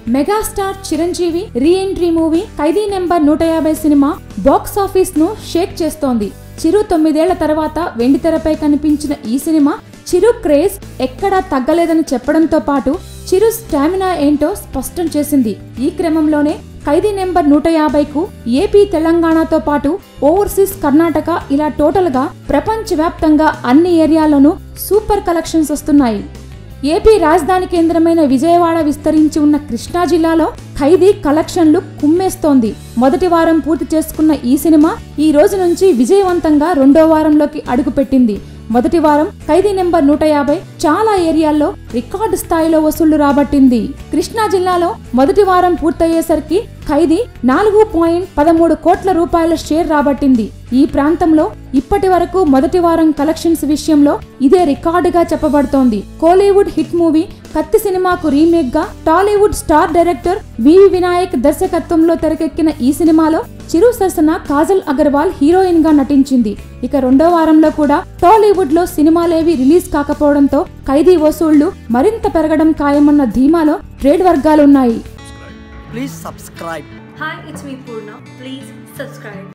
Megastar Chiranjeevi re entry movie Khaidi number నూట యాభై cinema box office ను షేక్ చేస్తోంది చిరు తొమ్మిదేళ్ల తర్వాత వెండితెరపై కనిపించిన ఈ సినిమా చిరు క్రేజ్ ఎక్కడా తగ్గలేదని చెప్పడంతో పాటు చిరు స్టామినా ఏంటో స్పష్టం చేసింది ఈ క్రమంలోనే ఖైదీ నెంబర్ నూట యాభైకు ఏపీ తెలంగాణతో పాటు ఓవర్సీస్ కర్ణాటక ఇలా టోటల్ గా ప్రపంచవ్యాప్తంగా అన్ని ఏరియాల్లోనూ సూపర్ కలెక్షన్స్ వస్తున్నాయి ఏపీ రాజధాని కేంద్రమైన విజయవాడ విస్తరించి ఉన్న కృష్ణా జిల్లాలో ఖైదీ కలెక్షన్లు కుమ్మేస్తోంది మొదటి వారం పూర్తి చేసుకున్న ఈ సినిమా ఈ రోజు నుంచి విజయవంతంగా రెండో వారంలోకి అడుగుపెట్టింది మొదటి వారం ఖైదీ నెంబర్ నూట యాభై చాలా ఏరియాల్లో రికార్డు స్థాయిలో వసూళ్లు రాబట్టింది కృష్ణా జిల్లాలో మొదటి వారం పూర్తయ్యేసరికి ఖైదీ నాలుగు పాయింట్ పదమూడు కోట్ల రూపాయల షేర్ రాబట్టింది ఈ ప్రాంతంలో ఇప్పటి వరకు మొదటి వారం కలెక్షన్స్ విషయంలో ఇదే రికార్డుగా చెప్పబడుతోంది కోలీవుడ్ హిట్ మూవీ కత్తి సినిమాకు రీమేక్ గా Tollywood star director VV Vinayak దర్శకత్వంలో తెరకెక్కిన ఈ సినిమాలో చిరు సరసన కాజల్ అగర్వాల్ హీరోయిన్ గా నటించింది ఇక రెండో వారంలో కూడా టాలీవుడ్ లో సినిమాలేవి రిలీజ్ కాకపోవడంతో ఖైదీ వసూళ్లు మరింత పెరగడం ఖాయమన్న ధీమాలో ట్రేడ్ వర్గాలున్నాయి Please subscribe. Hi, it's me Purna. Please subscribe.